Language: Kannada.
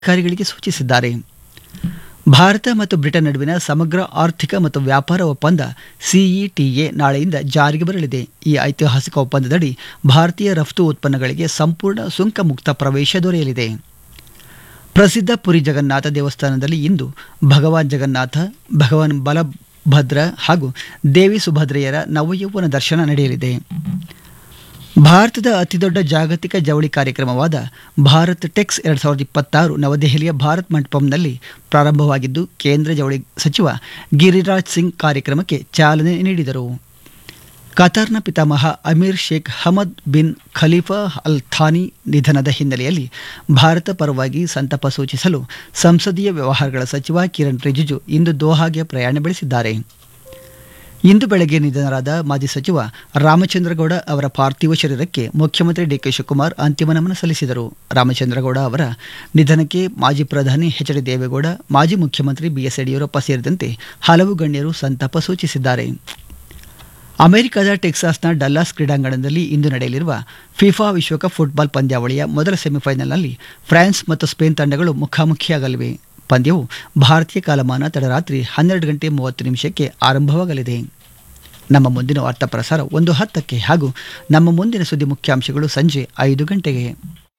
ಅಧಿಕಾರಿಗಳಿಗೆ ಸೂಚಿಸಿದ್ದಾರೆ ಭಾರತ ಮತ್ತು ಬ್ರಿಟನ್ ನಡುವಿನ ಸಮಗ್ರ ಆರ್ಥಿಕ ಮತ್ತು ವ್ಯಾಪಾರ ಒಪ್ಪಂದ ಸಿಇಟಿಎ ನಾಳೆಯಿಂದ ಜಾರಿಗೆ ಬರಲಿದೆ ಈ ಐತಿಹಾಸಿಕ ಒಪ್ಪಂದದಡಿ ಭಾರತೀಯ ರಫ್ತು ಉತ್ಪನ್ನಗಳಿಗೆ ಸಂಪೂರ್ಣ ಸುಂಕ ಮುಕ್ತ ಪ್ರವೇಶ ದೊರೆಯಲಿದೆ ಪ್ರಸಿದ್ಧ ಪುರಿ ಜಗನ್ನಾಥ ದೇವಸ್ಥಾನದಲ್ಲಿ ಇಂದು ಭಗವಾನ್ ಜಗನ್ನಾಥ ಭಗವಾನ್ ಬಲಭದ್ರ ಹಾಗೂ ದೇವಿ ಸುಭದ್ರೆಯರ ನವಯೌವನ ದರ್ಶನ ನಡೆಯಲಿದೆ ಭಾರತದ ಅತಿದೊಡ್ಡ ಜಾಗತಿಕ ಜವಳಿ ಕಾರ್ಯಕ್ರಮವಾದ ಭಾರತ್ ಟೆಕ್ಸ್ ಎರಡು ಸಾವಿರದ ಇಪ್ಪತ್ತಾರು ನವದೆಹಲಿಯ ಭಾರತ್ ಮಂಟಪಂನಲ್ಲಿ ಪ್ರಾರಂಭವಾಗಿದ್ದು ಕೇಂದ್ರ ಜವಳಿ ಸಚಿವ ಗಿರಿರಾಜ್ ಸಿಂಗ್ ಕಾರ್ಯಕ್ರಮಕ್ಕೆ ಚಾಲನೆ ನೀಡಿದರು ಕತಾರ್ನ ಪಿತಾಮಹ Emir Sheikh Hamad bin Khalifa Al Thani ನಿಧನದ ಹಿನ್ನೆಲೆಯಲ್ಲಿ ಭಾರತ ಪರವಾಗಿ ಸಂತಾಪ ಸೂಚಿಸಲು ಸಂಸದೀಯ ವ್ಯವಹಾರಗಳ ಸಚಿವ ಕಿರಣ್ ರಿಜಿಜು ಇಂದು ದೋಹಾಗೆ ಪ್ರಯಾಣ ಬೆಳೆಸಿದ್ದಾರೆ ಇಂದು ಬೆಳಗ್ಗೆ ನಿಧನರಾದ ಮಾಜಿ ಸಚಿವ ರಾಮಚಂದ್ರಗೌಡ ಅವರ ಪಾರ್ಥಿವ ಶರೀರಕ್ಕೆ ಮುಖ್ಯಮಂತ್ರಿ ಡಿಕೆ ಶಿವಕುಮಾರ್ ಅಂತಿಮ ನಮನ ಸಲ್ಲಿಸಿದರು ರಾಮಚಂದ್ರಗೌಡ ಅವರ ನಿಧನಕ್ಕೆ ಮಾಜಿ ಪ್ರಧಾನಿ ಎಚ್ ಡಿ ದೇವೇಗೌಡ ಮಾಜಿ ಮುಖ್ಯಮಂತ್ರಿ ಬಿಎಸ್ ಯಡಿಯೂರಪ್ಪ ಸೇರಿದಂತೆ ಹಲವು ಗಣ್ಯರು ಸಂತಾಪ ಸೂಚಿಸಿದ್ದಾರೆ ಅಮೆರಿಕದ ಟೆಕ್ಸಾಸ್ನ ಡಲ್ಲಾಸ್ ಕ್ರೀಡಾಂಗಣದಲ್ಲಿ ಇಂದು ನಡೆಯಲಿರುವ ಫಿಫಾ ವಿಶ್ವಕಪ್ ಫುಟ್ಬಾಲ್ ಪಂದ್ಯಾವಳಿಯ ಮೊದಲ ಸೆಮಿಫೈನಲ್ನಲ್ಲಿ ಫ್ರಾನ್ಸ್ ಮತ್ತು ಸ್ಪೇನ್ ತಂಡಗಳು ಮುಖಾಮುಖಿಯಾಗಲಿವೆ ಪಂದ್ಯವು ಭಾರತೀಯ ಕಾಲಮಾನ ತಡರಾತ್ರಿ ಹನ್ನೆರಡು ಗಂಟೆ ಮೂವತ್ತು ನಿಮಿಷಕ್ಕೆ ಆರಂಭವಾಗಲಿದೆ ನಮ್ಮ ಮುಂದಿನ ವಾರ್ತಾ ಪ್ರಸಾರ ಒಂದು ಹತ್ತಕ್ಕೆ ಹಾಗೂ ನಮ್ಮ ಮುಂದಿನ ಸುದ್ದಿ ಮುಖ್ಯಾಂಶಗಳು ಸಂಜೆ ಐದು ಗಂಟೆಗೆ